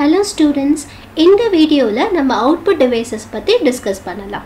hello students இந்த வீடியோவில் நம்ம அவுட்புட் டிவைசஸ் பற்றி டிஸ்கஸ் பண்ணலாம்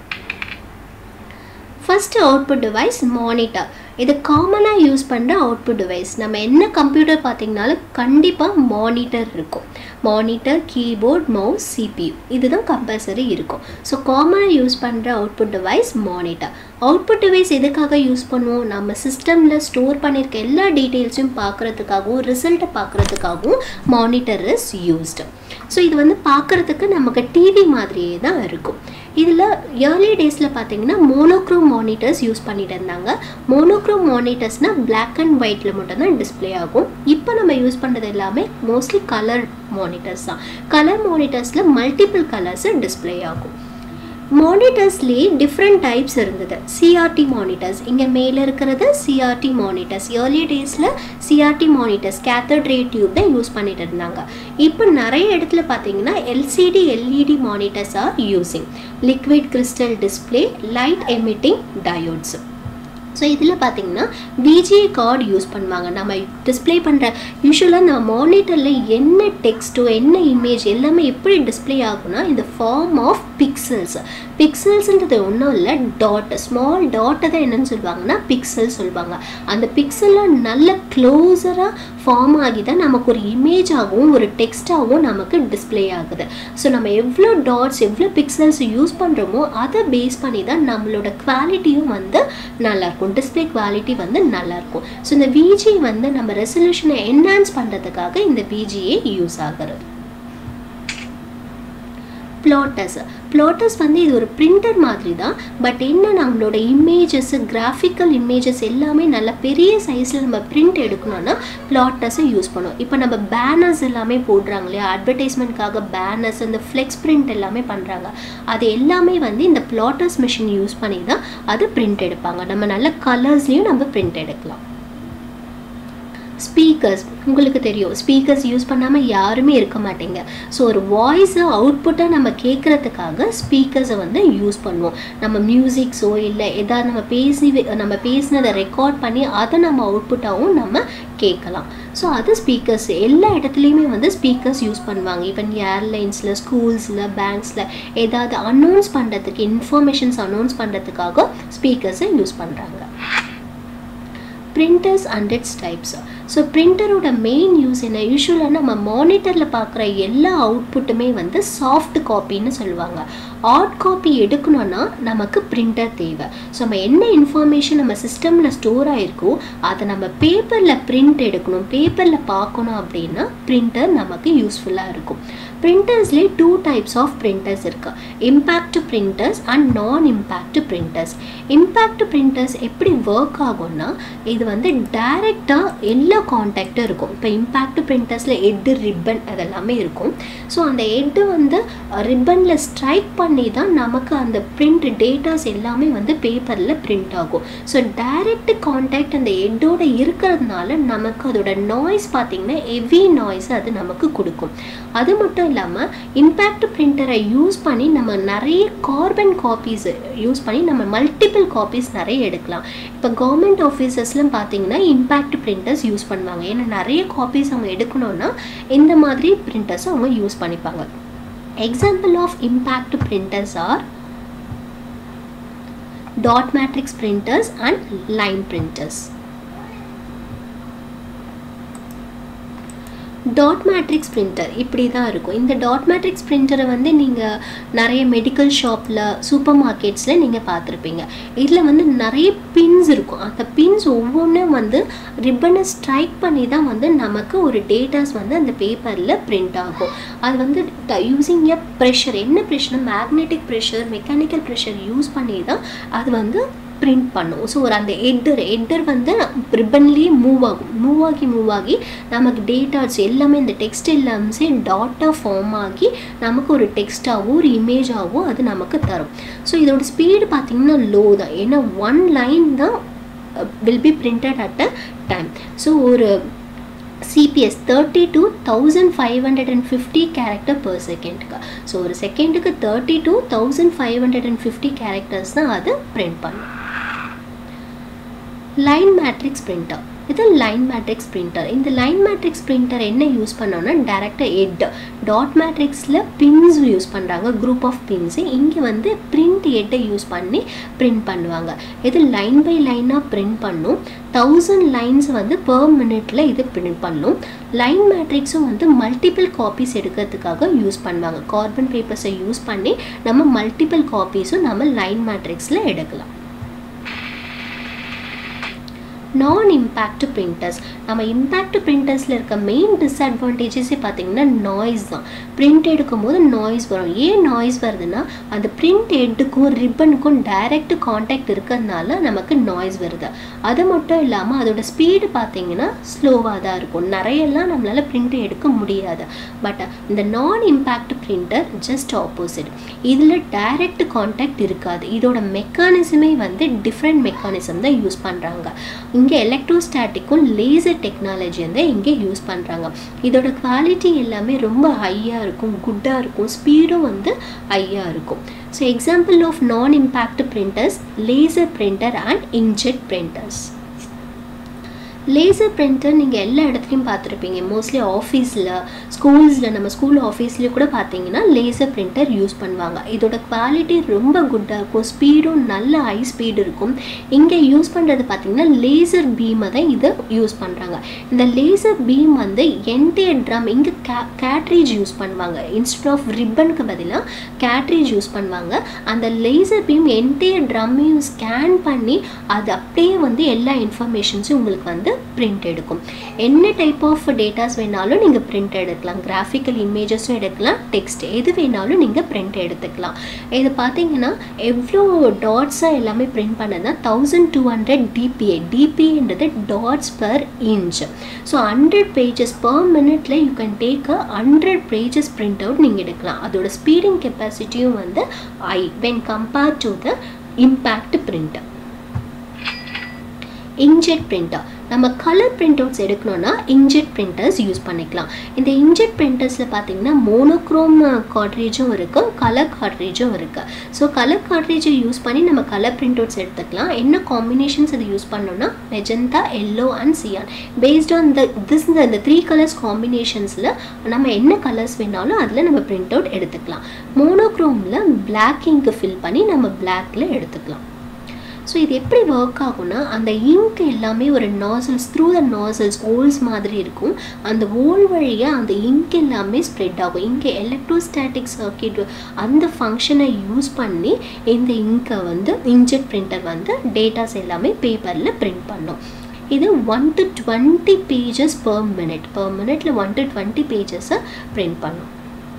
ஃபஸ்ட்டு அவுட்புட் டிவைஸ் மானிட்டர் இது காமனாக யூஸ் பண்ணுற அவுட்புட் டிவைஸ் நம்ம என்ன கம்ப்யூட்டர் பார்த்தீங்கனாலும் கண்டிப்பாக மானிட்டர் இருக்கும் மானிட்டர் கீபோர்ட் மவுஸ் சிபியூ இதுதான் கம்பல்சரி இருக்கும் ஸோ காமனாக யூஸ் பண்ணுற output device monitor output device எதுக்காக யூஸ் பண்ணுவோம் நம்ம சிஸ்டமில் ஸ்டோர் பண்ணியிருக்க எல்லா டீட்டெயில்ஸையும் பார்க்குறதுக்காகவும் ரிசல்ட்டை பார்க்குறதுக்காகவும் மானிட்டர் இஸ் யூஸ்டு ஸோ இது வந்து பார்க்குறதுக்கு நமக்கு டிவி மாதிரியே தான் இருக்கும் இதில் ஏர்லி டேஸில் பார்த்தீங்கன்னா மோனோக்ரோம் மானிட்டர்ஸ் யூஸ் பண்ணிட்டு இருந்தாங்க மோனோக்ரோம் மானிட்டர்ஸ்னால் பிளாக் அண்ட் ஒயிட்டில் மட்டும்தான் டிஸ்பிளே ஆகும் இப்போ நம்ம யூஸ் பண்ணுறது எல்லாமே மோஸ்ட்லி கலர் மானிட்டர்ஸ் தான் கலர் மானிட்டர்ஸில் மல்டிபிள் கலர்ஸு டிஸ்பிளே ஆகும் மானிட்டர்ஸ்லேயே டிஃப்ரெண்ட் டைப்ஸ் இருந்தது சிஆர்டி மானிட்டர்ஸ் இங்கே மேலே இருக்கிறது சிஆர்டி மானிட்டர்ஸ் ஏர்லி டேஸில் CRT monitors cathode ray tube தான் யூஸ் பண்ணிட்டு இருந்தாங்க இப்போ நிறைய இடத்துல பார்த்தீங்கன்னா LCD LED monitors are using liquid crystal display light emitting diodes so இதில் பார்த்தீங்கன்னா விஜிஏ கார்டு யூஸ் பண்ணுவாங்க நம்ம டிஸ்பிளே பண்ணுற யூஸ்வலாக நம்ம மானிட்டரில் என்ன டெக்ஸ்ட்டோ என்ன இமேஜ் எல்லாமே எப்படி டிஸ்பிளே ஆகும்னா இந்த ஃபார்ம் ஆஃப் பிக்சல்ஸ் பிக்சல்ஸ்ன்றது ஒன்றும் இல்லை டாட் ஸ்மால் டாட்டை தான் என்னன்னு சொல்லுவாங்கன்னா பிக்சல் சொல்லுவாங்க அந்த பிக்சல்லாம் நல்ல க்ளோஸராக ஃபார்ம் ஆகி தான் நமக்கு ஒரு இமேஜாகவும் ஒரு டெக்ஸ்ட்டாகவும் நமக்கு டிஸ்பிளே ஆகுது ஸோ நம்ம எவ்வளோ டாட்ஸ் எவ்வளோ பிக்சல்ஸ் யூஸ் பண்ணுறோமோ அதை பேஸ் பண்ணி தான் நம்மளோட குவாலிட்டியும் வந்து நல்லாயிருக்கும் டிஸ்பிளே குவாலிட்டி வந்து நல்லாயிருக்கும் ஸோ இந்த விஜி வந்து நம்ம ரெசல்யூஷனை என்ஹான்ஸ் பண்ணுறதுக்காக இந்த விஜிஏ யூஸ் ஆகிறது ப்ளாட்டஸ் ப்ளாட்டஸ் வந்து இது ஒரு பிரிண்டர் மாதிரி தான் பட் என்ன நம்மளோட இமேஜஸ் கிராஃபிக்கல் இமேஜஸ் எல்லாமே நல்ல பெரிய சைஸில் நம்ம பிரிண்ட் எடுக்கணும்னா ப்ளாட்டஸை யூஸ் பண்ணுவோம் இப்போ நம்ம பேனர்ஸ் எல்லாமே போடுறாங்க இல்லையா அட்வர்டைஸ்மெண்ட்காக பேனர்ஸ் இந்த ஃப்ளெக்ஸ் பிரிண்ட் எல்லாமே பண்ணுறாங்க அது எல்லாமே வந்து இந்த ப்ளாட்டஸ் மிஷின் யூஸ் பண்ணி தான் அது பிரிண்ட் எடுப்பாங்க நம்ம நல்ல கலர்ஸ்லேயும் நம்ம பிரிண்ட் எடுக்கலாம் ஸ்பீக்கர்ஸ் உங்களுக்கு தெரியும் ஸ்பீக்கர்ஸ் யூஸ் பண்ணாமல் யாருமே இருக்க மாட்டேங்க ஸோ ஒரு வாய்ஸை அவுட்புட்டாக நம்ம கேட்குறதுக்காக ஸ்பீக்கர்ஸை வந்து யூஸ் பண்ணுவோம் நம்ம மியூசிக்ஸோ இல்லை எதாவது நம்ம பேசி நம்ம பேசினதை ரெக்கார்ட் பண்ணி அதை நம்ம அவுட்புட்டாகவும் நம்ம கேட்கலாம் ஸோ அது ஸ்பீக்கர்ஸ் எல்லா இடத்துலையுமே வந்து ஸ்பீக்கர்ஸ் யூஸ் பண்ணுவாங்க ஈவன் ஏர்லைன்ஸில் ஸ்கூல்ஸில் பேங்க்ஸில் ஏதாவது அனௌன்ஸ் பண்ணுறதுக்கு இன்ஃபர்மேஷன்ஸ் அனௌன்ஸ் பண்ணுறதுக்காக ஸ்பீக்கர்ஸை யூஸ் பண்ணுறாங்க printers and its types so பிரிண்டரோட மெயின் யூஸ் என்ன யூஸ்வலாக நம்ம மானிட்டரில் பார்க்குற எல்லா அவுட்புட்டுமே வந்து சாஃப்ட் காப்பின்னு சொல்லுவாங்க ஹார்ட் காப்பி எடுக்கணும்னா நமக்கு பிரிண்டர் தேவை ஸோ நம்ம என்ன இன்ஃபர்மேஷன் நம்ம சிஸ்டமில் ஸ்டோர் ஆகிருக்கோ அதை நம்ம பேப்பரில் பிரிண்ட் எடுக்கணும் பேப்பரில் பார்க்கணும் அப்படின்னா பிரிண்டர் நமக்கு யூஸ்ஃபுல்லாக இருக்கும் பிரிண்டர்ஸ்லேயே டூ டைப்ஸ் ஆஃப் பிரிண்டர்ஸ் இருக்குது impact printers and non impact printers impact printers எப்படி ஒர்க் ஆகும்னா இது வந்து டைரெக்டாக எல்லா காண்டாக்டும் இருக்கும் இப்போ இம்பேக்ட் பிரிண்டர்ஸில் எட்டு ரிப்பன் அதெல்லாமே இருக்கும் ஸோ அந்த எட்டு வந்து ரிப்பனில் ஸ்ட்ரைக் பண்ணி தான் நமக்கு அந்த பிரிண்ட் டேட்டாஸ் எல்லாமே வந்து பேப்பரில் பிரிண்ட் ஆகும் ஸோ டைரக்ட் காண்டாக்ட் அந்த எட்டோட இருக்கிறதுனால நமக்கு அதோட நாய்ஸ் பார்த்திங்கன்னா ஹெவி நாய்ஸ் அது நமக்கு கொடுக்கும் அது மட்டும் இல்லாமல் இம்பேக்ட் பிரிண்டரை யூஸ் பண்ணி நம்ம நிறைய கார்பன் காப்பீஸ் யூஸ் பண்ணி நம்ம மல்டிபிள் காப்பீஸ் நிறைய எடுக்கலாம் இப்போ கவர்மெண்ட் ஆஃபீஸஸ்லாம் பார்த்தீங்கன்னா இம்பேக்ட் பிரிண்டர்ஸ் யூஸ் பண்ணுவாங்க ஏன்னா நிறைய காப்பீஸ் அவங்க எடுக்கணும்னா இந்த மாதிரி பிரிண்டர்ஸ் அவங்க யூஸ் பண்ணிப்பாங்க example of impact printers are dot matrix printers and line printers dot matrix printer இப்படி தான் இருக்கும் இந்த டாட் மேட்ரிக்ஸ் பிரிண்டரை வந்து நீங்கள் நிறைய மெடிக்கல் ஷாப்பில் சூப்பர் மார்க்கெட்ஸில் நீங்கள் பார்த்துருப்பீங்க இதில் வந்து நிறைய பின்ஸ் இருக்கும் அந்த பின்ஸ் ஒவ்வொன்றும் வந்து ரிப்பனை ஸ்ட்ரைக் பண்ணி தான் வந்து நமக்கு ஒரு டேட்டாஸ் வந்து அந்த பேப்பரில் பிரிண்ட் ஆகும் அது வந்து யூஸிங் எ ப்ரெஷர் என்ன pressure magnetic pressure mechanical pressure use பண்ணி தான் அது வந்து பிரிண்ட் பண்ணும் ஸோ ஒரு அந்த எட்டர் எட்டர் வந்து ரிப்பன்லேயே மூவ் ஆகும் மூவ் ஆகி மூவ் ஆகி நமக்கு டேட்டாஸ் எல்லாமே இந்த டெக்ஸ்ட் எல்லாமே டாட்டாக ஃபார்ம் ஆகி நமக்கு ஒரு டெக்ஸ்ட்டாகவோ ஒரு இமேஜாகவோ அது நமக்கு தரும் ஸோ இதோட ஸ்பீடு பார்த்திங்கன்னா லோ தான் ஏன்னா ஒன் லைன் தான் will be printed at a time so ஒரு CPS thirty two thousand five hundred and fifty character per செகண்டுக்கு ஸோ ஒரு செகண்டுக்கு thirty two thousand five hundred and fifty characters தான் அது பிரிண்ட் பண்ணும் லைன் மேட்ரிக்ஸ் பிரிண்டர் இது line matrix printer இந்த line matrix printer என்ன யூஸ் பண்ணோம்னா டேரெக்டாக எட் டாட் மேட்ரிக்ஸில் பின்ஸ் யூஸ் பண்ணுறாங்க குரூப் ஆஃப் பின்ஸு இங்கே வந்து பிரிண்ட் எட்டை யூஸ் பண்ணி பிரிண்ட் பண்ணுவாங்க இது லைன் பை லைனாக பிரிண்ட் பண்ணும் தௌசண்ட் லைன்ஸ் வந்து பெர் மினிட்ல இது பிரிண்ட் பண்ணும் லைன் மேட்ரிக்ஸும் வந்து மல்டிபிள் காப்பீஸ் எடுக்கிறதுக்காக யூஸ் பண்ணுவாங்க கார்பன் பேப்பர்ஸை யூஸ் பண்ணி நம்ம மல்டிபிள் காப்பீஸும் நம்ம லைன் மேட்ரிக்ஸில் எடுக்கலாம் நான் இம்பேக்ட் பிரிண்டர்ஸ் நம்ம இம்பேக்ட் பிரிண்டர்ஸில் இருக்க மெயின் டிஸ்அட்வான்டேஜஸே பார்த்தீங்கன்னா நாய்ஸ் தான் பிரிண்ட் எடுக்கும்போது நாய்ஸ் வரும் ஏன் நாய்ஸ் வருதுன்னா அந்த பிரிண்ட் ஹெட்டுக்கும் ரிப்பனுக்கும் டைரக்ட் காண்டாக்ட் இருக்கிறதுனால நமக்கு நாய்ஸ் வருது அது மட்டும் இல்லாமல் அதோட ஸ்பீடு பார்த்தீங்கன்னா ஸ்லோவாக தான் இருக்கும் நிறையெல்லாம் நம்மளால் பிரிண்ட் எடுக்க முடியாது பட் இந்த non impact printer just opposite இதில் டைரக்ட் காண்டாக்ட் இருக்காது இதோட மெக்கானிசமே வந்து டிஃப்ரெண்ட் மெக்கானிசம் தான் யூஸ் பண்ணுறாங்க இங்கே எலக்ட்ரோஸ்டாட்டிக்கும் லேசர் டெக்னாலஜி வந்து இங்கே யூஸ் பண்ணுறாங்க இதோட குவாலிட்டி எல்லாமே ரொம்ப ஹையாக இருக்கும் குட்டாக இருக்கும் ஸ்பீடும் வந்து ஹையாக இருக்கும் so example of non impact printers laser printer and inkjet printers laser printer நீங்கள் எல்லா இடத்துலையும் பார்த்துருப்பீங்க மோஸ்ட்லி ஆஃபீஸில் ஸ்கூல்ஸில் நம்ம ஸ்கூல் ஆஃபீஸ்லேயும் கூட பார்த்தீங்கன்னா லேசர் பிரிண்டர் யூஸ் பண்ணுவாங்க இதோட குவாலிட்டி ரொம்ப குட்டாக இருக்கும் ஸ்பீடும் நல்ல ஹை ஸ்பீடு இருக்கும் இங்கே யூஸ் பண்ணுறது பார்த்தீங்கன்னா லேசர் பீமை தான் இதை யூஸ் பண்ணுறாங்க இந்த லேசர் பீம் வந்து என்டையர் ட்ரம் இங்கே கே கேட்ரேஜ் யூஸ் பண்ணுவாங்க இன்ஸ்டெட் ஆஃப் ரிப்பனுக்கு பதிலாக கேட்ரேஜ் யூஸ் பண்ணுவாங்க அந்த லேசர் பீம் என்டையர் ட்ரம்மையும் ஸ்கேன் பண்ணி அது அப்படியே வந்து எல்லா இன்ஃபர்மேஷன்ஸும் உங்களுக்கு வந்து பிரிண்ட் எடுக்கும் என்ன டைப் ஆஃப் டேட்டாஸ் வேணாலும் நீங்கள் பிரிண்ட் எடுக்கலாம் கிராஃபிக்கல் இமேஜஸும் எடுக்கலாம் டெக்ஸ்ட் எது வேணாலும் நீங்கள் பிரிண்ட் எடுத்துக்கலாம் இது பார்த்தீங்கன்னா எவ்வளோ டாட்ஸாக எல்லாமே பிரிண்ட் பண்ணதுன்னா தௌசண்ட் டூ ஹண்ட்ரட் டிபிஏ டிபிஏன்றது dots per inch so hundred pages per மினிட்ல you can take a hundred pages print out நீங்கள் எடுக்கலாம் அதோட ஸ்பீடிங் கெப்பாசிட்டியும் வந்து I when compare to the impact print inkjet printer நம்ம கலர் பிரிண்ட் அவுட்ஸ் எடுக்கணும்னா inkjet printers use பண்ணிக்கலாம் இந்த இன்ஜெட் பிரிண்டர்ஸில் பார்த்தீங்கன்னா மோனோக்ரோம் காட்ரேஜும் இருக்குது கலர் காட்ரேஜும் இருக்குது ஸோ கலர் காட்ரேஜை யூஸ் பண்ணி நம்ம கலர் பிரிண்ட் அவுட்ஸ் எடுத்துக்கலாம் என்ன காம்பினேஷன்ஸ் அது யூஸ் பண்ணோம்னா magenta yellow and cyan based on the this இந்த த்ரீ கலர்ஸ் காம்பினேஷன்ஸில் நம்ம என்ன கலர்ஸ் வேணாலும் அதில் நம்ம பிரிண்ட் அவுட் எடுத்துக்கலாம் மோனோக்ரோமில் பிளாக் இங்க்கு ஃபில் பண்ணி நம்ம பிளாக்ல எடுத்துக்கலாம் ஸோ இது எப்படி ஒர்க் ஆகும்னா அந்த இங்க் எல்லாமே ஒரு nozzles through the nozzles holes மாதிரி இருக்கும் அந்த ஓல் வழியாக அந்த இங்க் எல்லாமே ஸ்ப்ரெட் ஆகும் இங்கே எலக்ட்ரோஸ்டாட்டிக் சர்க்கியூட் அந்த ஃபங்க்ஷனை யூஸ் பண்ணி இந்த இங்கை வந்து இன்ஜெட் பிரிண்டர் வந்து டேட்டாஸ் எல்லாமே பேப்பரில் பிரிண்ட் பண்ணும் இது one to twenty pages per minute per மினிட்ல ஒன் டு டுவெண்ட்டி பேஜஸை பிரிண்ட் பண்ணும்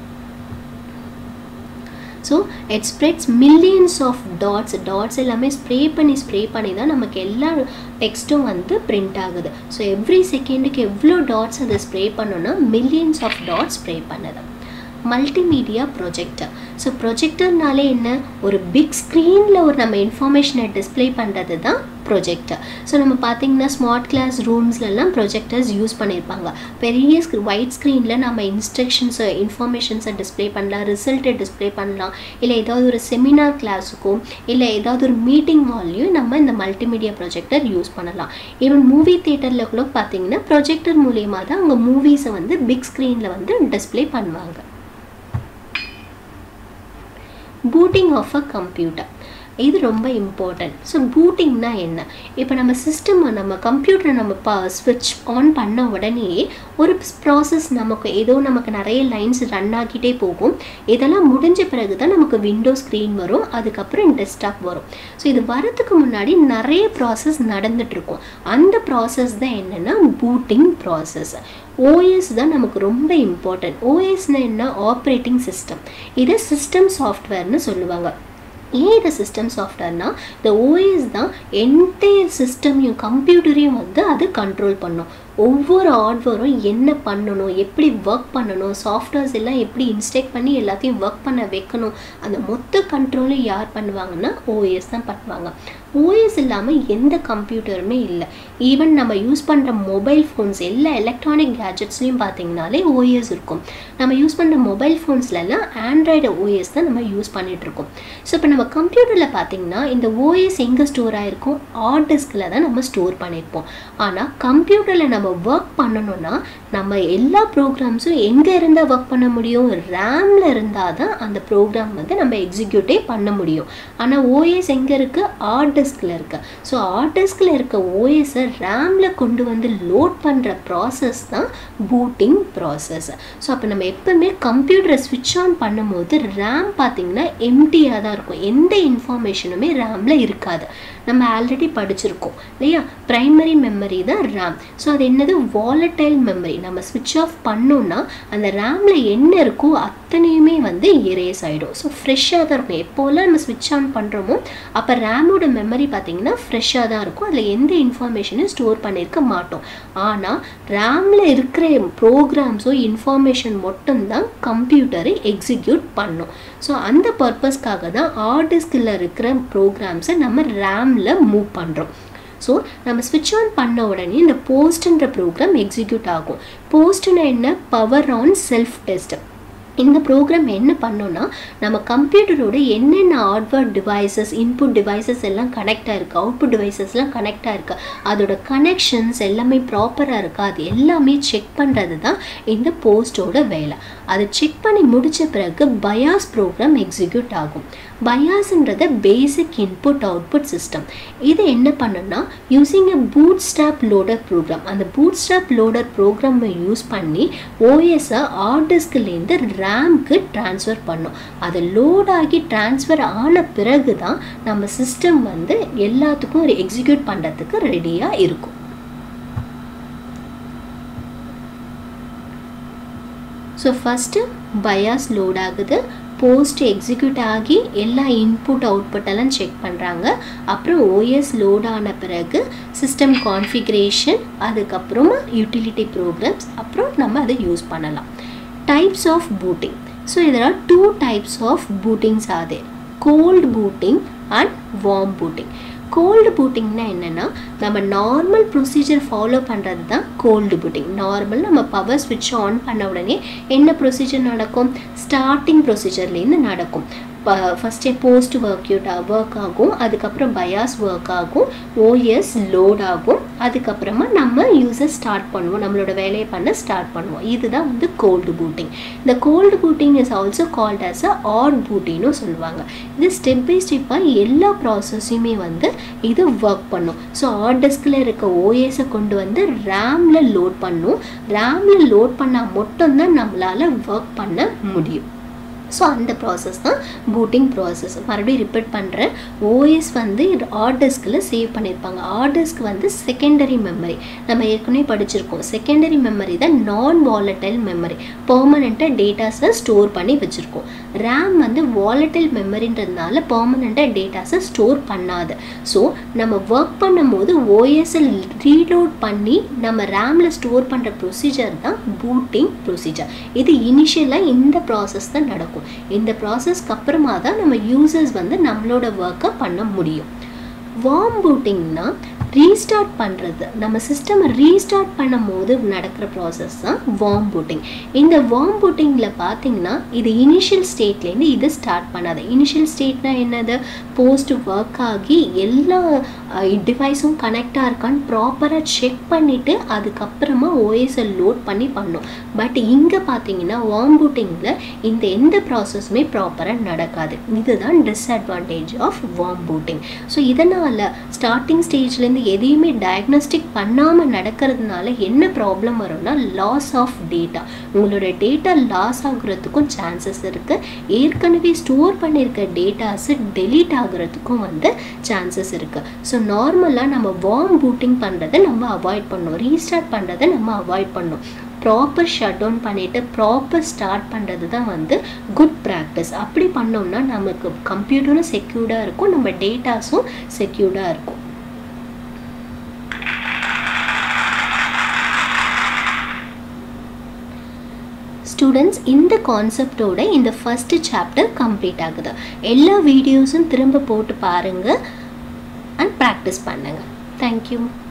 so it spreads millions of dots dots எல்லாமே ஸ்ப்ரே பண்ணி ஸ்ப்ரே பண்ணி தான் நமக்கு எல்லா டெக்ஸ்ட்டும் வந்து பிரிண்ட் ஆகுது ஸோ எவ்ரி செகண்டுக்கு எவ்வளோ டாட்ஸ் அதை ஸ்ப்ரே பண்ணோன்னா மில்லியன்ஸ் ஆஃப் டாட்ஸ் ஸ்ப்ரே பண்ணுது மல்டிமீடியா ப்ரொஜெக்டர் ஸோ ப்ரொஜெக்டர்னாலே என்ன ஒரு பிக் ஸ்க்ரீனில் ஒரு நம்ம இன்ஃபர்மேஷனை டிஸ்பிளே பண்ணுறது தான் ப்ரொஜெக்டர் ஸோ நம்ம பார்த்தீங்கன்னா ஸ்மார்ட் கிளாஸ் ரூம்ஸ்லலாம் ப்ரொஜெக்டர்ஸ் யூஸ் பண்ணியிருப்பாங்க பெரிய ஸ்க்ரீ ஒயிட் ஸ்க்ரீனில் நம்ம இன்ஸ்ட்ரக்ஷன்ஸை இன்ஃபர்மேஷன்ஸை டிஸ்பிளே பண்ணலாம் ரிசல்ட்டை டிஸ்பிளே பண்ணலாம் இல்லை ஏதாவது ஒரு செமினார் கிளாஸுக்கும் இல்லை ஏதாவது ஒரு மீட்டிங் ஹால்லையும் நம்ம இந்த மல்டிமீடியா ப்ரொஜெக்டர் யூஸ் பண்ணலாம் ஈவன் மூவி தேட்டரில் கூட பார்த்தீங்கன்னா ப்ரொஜெக்டர் மூலியமாக தான் அவங்க மூவிஸை வந்து பிக் ஸ்க்ரீனில் வந்து டிஸ்பிளே பண்ணுவாங்க பூட்டிங் ஆஃப் அ கம்ப்யூட்டர் இது ரொம்ப இம்பார்ட்டன்ட் ஸோ பூட்டிங்னா என்ன இப்போ நம்ம சிஸ்டம் நம்ம கம்ப்யூட்டரை நம்ம பா ஸ்விட்ச் ஆன் பண்ண உடனே ஒரு ப்ராசஸ் நமக்கு ஏதோ நமக்கு நிறைய லைன்ஸ் ரன் ஆகிட்டே போகும் இதெல்லாம் முடிஞ்ச பிறகு தான் நமக்கு விண்டோ ஸ்க்ரீன் வரும் அதுக்கப்புறம் டெஸ்க்டாப் வரும் ஸோ இது வரதுக்கு முன்னாடி நிறைய ப்ராசஸ் நடந்துகிட்ருக்கும் அந்த ப்ராசஸ் தான் என்னென்னா பூட்டிங் ப்ராசஸ் ஓஎஸ் தான் நமக்கு ரொம்ப இம்பார்ட்டன்ட் ஓஎஸ்னால் என்ன ஆப்ரேட்டிங் சிஸ்டம் இதை சிஸ்டம் சாஃப்ட்வேர்னு சொல்லுவாங்க ஏன் இது சிஸ்டம் சாஃப்ட்வேர்னா இந்த ஓஎஸ் தான் என்டையர் சிஸ்டமையும் கம்ப்யூட்டரையும் வந்து அது கண்ட்ரோல் பண்ணும் ஒவ்வொரு ஹார்ட்வேரும் என்ன பண்ணணும் எப்படி ஒர்க் பண்ணணும் சாஃப்ட்வேர்ஸ் எல்லாம் எப்படி இன்ஸ்டேக் பண்ணி எல்லாத்தையும் ஒர்க் பண்ண வைக்கணும் அந்த மொத்த கண்ட்ரோலும் யார் பண்ணுவாங்கன்னா ஓஎஸ் தான் பண்ணுவாங்க ஓஎஸ் இல்லாமல் எந்த கம்ப்யூட்டருமே இல்லை ஈவன் நம்ம யூஸ் பண்ணுற மொபைல் ஃபோன்ஸ் எல்லா எலக்ட்ரானிக் கேஜெட்ஸ்லையும் பார்த்தீங்கனாலே ஓஎஸ் இருக்கும் நம்ம யூஸ் பண்ணுற மொபைல் ஃபோன்ஸ்லலாம் ஆண்ட்ராய்டு ஓஎஸ் தான் நம்ம யூஸ் பண்ணிகிட்ருக்கோம் ஸோ இப்போ நம்ம கம்ப்யூட்டரில் பார்த்தீங்கன்னா இந்த ஓஎஸ் எங்கே ஸ்டோர் ஆகிருக்கும் ஹார்ட் டிஸ்கில் தான் நம்ம ஸ்டோர் பண்ணியிருப்போம் ஆனால் கம்ப்யூட்டரில் நம்ம ஒர்க் பண்ணணும்னா நம்ம எல்லா ப்ரோக்ராம்ஸும் எங்கே இருந்தால் ஒர்க் பண்ண முடியும் ரேமில் இருந்தால் தான் அந்த ப்ரோக்ராம் வந்து நம்ம எக்ஸிக்யூட்டே பண்ண முடியும் ஆனால் ஓஎஸ் எங்கே இருக்குது ஹார்ட் டிஸ்கில் இருக்குது ஸோ ஹார்ட் டிஸ்கில் இருக்க ஓஎஸை ரேமில் கொண்டு வந்து லோட் பண்ணுற ப்ராசஸ் தான் பூட்டிங் ப்ராசஸ் ஸோ அப்போ நம்ம எப்பவுமே கம்ப்யூட்டரை ஸ்விட்ச் ஆன் பண்ணும்போது ரேம் பார்த்திங்கன்னா எம்டியாக தான் இருக்கும் எந்த இன்ஃபர்மேஷனுமே ரேமில் இருக்காது நம்ம ஆல்ரெடி படிச்சிருக்கோம் இல்லையா ப்ரைமரி மெமரி தான் ரேம் ஸோ அது என்னது வாலட்டைல் மெமரி நம்ம ஸ்விட்ச் ஆஃப் பண்ணோன்னா அந்த ரேமில் என்ன இருக்கோ அத்தனையுமே வந்து எரேஸ் ஆகிடும் ஸோ ஃப்ரெஷ்ஷாக தான் இருக்கும் எப்போல்லாம் நம்ம ஸ்விட்ச் ஆன் பண்ணுறோமோ அப்போ ரேமோட மெமரி பார்த்திங்கன்னா ஃப்ரெஷ்ஷாக தான் இருக்கும் அதில் எந்த இன்ஃபர்மேஷனும் ஸ்டோர் பண்ணியிருக்க மாட்டோம் ஆனால் ரேமில் இருக்கிற ப்ரோக்ராம்ஸோ இன்ஃபர்மேஷன் மட்டும்தான் கம்ப்யூட்டரை எக்ஸிக்யூட் பண்ணும் ஸோ அந்த பர்பஸ்க்காக தான் ஹார்ட் டிஸ்கில் இருக்கிற ப்ரோக்ராம்ஸை நம்ம ரேமில் மூவ் பண்ணுறோம் ஸோ நம்ம ஸ்விட்ச் ஆன் பண்ண உடனே இந்த போஸ்ட்ன்ற ப்ரோக்ராம் எக்ஸிக்யூட் ஆகும் போஸ்ட்னா என்ன பவர் ஆன் செல்ஃப் டெஸ்ட் இந்த ப்ரோக்ராம் என்ன பண்ணோன்னா நம்ம கம்ப்யூட்டரோட என்னென்ன ஹார்ட்வேர் டிவைசஸ் இன்புட் டிவைசஸ் எல்லாம் கனெக்டாக இருக்குது அவுட்புட் டிவைசஸ்லாம் கனெக்டாக இருக்குது அதோட கனெக்ஷன்ஸ் எல்லாமே ப்ராப்பராக இருக்கா அது எல்லாமே செக் பண்ணுறது தான் இந்த போஸ்ட்டோட வேலை அதை செக் பண்ணி முடித்த பிறகு பயாஸ் ப்ரோக்ராம் எக்ஸிக்யூட் ஆகும் பயாஸ்ன்றத பேசிக் இன்புட் அவுட்புட் சிஸ்டம் இது என்ன பண்ணுன்னா using a boot strap loader program அந்த பூட் ஸ்டாப் லோடர் ப்ரோக்ராமை யூஸ் பண்ணி ஓஎஸை ஹார்ட் டிஸ்க்லேருந்து ரேம்க்கு ட்ரான்ஸ்ஃபர் பண்ணும் அது லோட் ஆகி ட்ரான்ஸ்ஃபர் ஆன பிறகு தான் நம்ம சிஸ்டம் வந்து எல்லாத்துக்கும் ஒரு எக்ஸிக்யூட் பண்ணுறதுக்கு ரெடியாக இருக்கும் ஸோ ஃபஸ்ட்டு பயாஸ் லோட் ஆகுது போஸ்ட் எக்ஸிக்யூட் ஆகி எல்லா இன்புட் அவுட்புட் எல்லாம் செக் பண்ணுறாங்க அப்புறம் ஓஎஸ் லோட் ஆன பிறகு சிஸ்டம் கான்ஃபிகரேஷன் அதுக்கப்புறமா யூட்டிலிட்டி ப்ரோக்ராம்ஸ் அப்புறம் நம்ம அதை யூஸ் பண்ணலாம் டைப்ஸ் ஆஃப் பூட்டிங் ஸோ இதில் டூ டைப்ஸ் ஆஃப் பூட்டிங்ஸ் ஆகுது cold booting and warm booting cold பூட்டிங்னா என்னென்னா நம்ம நார்மல் ப்ரொசீஜர் ஃபாலோ பண்ணுறது தான் கோல்டு பூட்டிங் நார்மல் நம்ம பவர் ஸ்விட்ச் ஆன் பண்ண உடனே என்ன ப்ரொசீஜர் நடக்கும் ஸ்டார்டிங் ப்ரொசீஜர்லேருந்து நடக்கும் ஃபஸ்ட்டே போஸ்ட் ஒர்க்யூட்டாக ஒர்க் ஆகும் அதுக்கப்புறம் பயாஸ் ஒர்க் ஆகும் ஓஎஸ் லோட் ஆகும் அதுக்கப்புறமா நம்ம யூஸர் ஸ்டார்ட் பண்ணுவோம் நம்மளோட வேலையை பண்ண ஸ்டார்ட் பண்ணுவோம் இதுதான் வந்து கோல்டு பூட்டிங் இந்த cold booting is also called as a hard பூட்டின்னு சொல்லுவாங்க இது ஸ்டெப் பை ஸ்டெப்பாக எல்லா ப்ராசஸையுமே வந்து இது ஒர்க் பண்ணும் ஸோ ஹார்ட் டிஸ்கில் இருக்க ஓஎஸை கொண்டு வந்து ரேமில் லோட் பண்ணும் ரேமில் லோட் பண்ணால் மட்டும்தான் நம்மளால் ஒர்க் பண்ண முடியும் ஸோ அந்த ப்ராசஸ் தான் பூட்டிங் ப்ராசஸ் மறுபடியும் ரிப்பீட் பண்ணுறேன் ஓஎஸ் வந்து ஹார்ட் டிஸ்கில் சேவ் பண்ணியிருப்பாங்க ஹார்ட் டிஸ்க் வந்து செகண்டரி மெமரி நம்ம ஏற்கனவே படிச்சிருக்கோம் செகண்டரி மெமரி தான் நான் வாலட்டைல் மெமரி பர்மனெண்ட்டாக டேட்டாஸை ஸ்டோர் பண்ணி வச்சுருக்கோம் ரேம் வந்து வாலட்டைல் மெமரின்றதுனால பர்மனெண்ட்டாக டேட்டாஸை ஸ்டோர் பண்ணாது ஸோ நம்ம ஒர்க் பண்ணும்போது ஓஎஸ்எல் ரீலோட் பண்ணி நம்ம ரேமில் ஸ்டோர் பண்ணுற ப்ரொசீஜர் தான் பூட்டிங் ப்ரொசீஜர் இது இனிஷியலாக இந்த ப்ராசஸ் தான் நடக்கும் இந்த ப்ராசஸ்க்கு அப்புறமா தான் நம்ம யூசர்ஸ் வந்து நம்மளோட ஒர்க்கை பண்ண முடியும் வார்ம் பூட்டிங்னா ரீஸ்டார்ட் பண்ணுறது நம்ம சிஸ்டம் ரீஸ்டார்ட் பண்ணும் போது நடக்கிற ப்ராசஸ் தான் வார்ம் பூட்டிங் இந்த வார்ம் பூட்டிங்கில் பார்த்தீங்கன்னா இது இனிஷியல் ஸ்டேட்லேருந்து இது ஸ்டார்ட் பண்ணாது இனிஷியல் ஸ்டேட்னா என்னது போஸ்ட் ஒர்க் ஆகி எல்லா டிவைஸும் கனெக்டாக இருக்கான்னு ப்ராப்பராக செக் பண்ணிவிட்டு அதுக்கப்புறமா ஓஎஸை லோட் பண்ணி பண்ணும் பட் இங்கே பார்த்தீங்கன்னா வார்ம் பூட்டிங்கில் இந்த எந்த ப்ராசஸுமே ப்ராப்பராக நடக்காது இதுதான் disadvantage of warm booting so இதனால் ஸ்டார்டிங் ஸ்டேஜ்லேருந்து எதையுமே டயக்னோஸ்டிக் பண்ணாமல் நடக்கிறதுனால என்ன ப்ராப்ளம் வரும்னா லாஸ் ஆஃப் டேட்டா உங்களோட டேட்டா லாஸ் ஆகுறதுக்கும் சான்சஸ் இருக்குது ஏற்கனவே ஸ்டோர் பண்ணியிருக்க டேட்டாஸு டெலீட் ஆகுறதுக்கும் வந்து சான்சஸ் இருக்குது ஸோ நார்மலாக நம்ம வார்ம் பூட்டிங் பண்ணுறதை நம்ம அவாய்ட் பண்ணணும் ரீஸ்டார்ட் பண்ணுறதை நம்ம அவாய்ட் பண்ணணும் ப்ராப்பர் ஷட் டவுன் பண்ணிவிட்டு ப்ராப்பர் ஸ்டார்ட் பண்ணுறது தான் வந்து குட் ப்ராக்டிஸ் அப்படி பண்ணோம்னா நமக்கு கம்ப்யூட்டரும் செக்யூர்டாக இருக்கும் நம்ம டேட்டாஸும் செக்யூர்டாக இருக்கும் ஸ்டூடெண்ட்ஸ் இந்த கான்செப்டோட இந்த ஃபஸ்ட்டு சாப்டர் கம்ப்ளீட் ஆகுது எல்லா வீடியோஸும் திரும்ப போட்டு பாருங்கள் அண்ட் ப்ராக்டிஸ் பண்ணுங்கள் தேங்க்யூ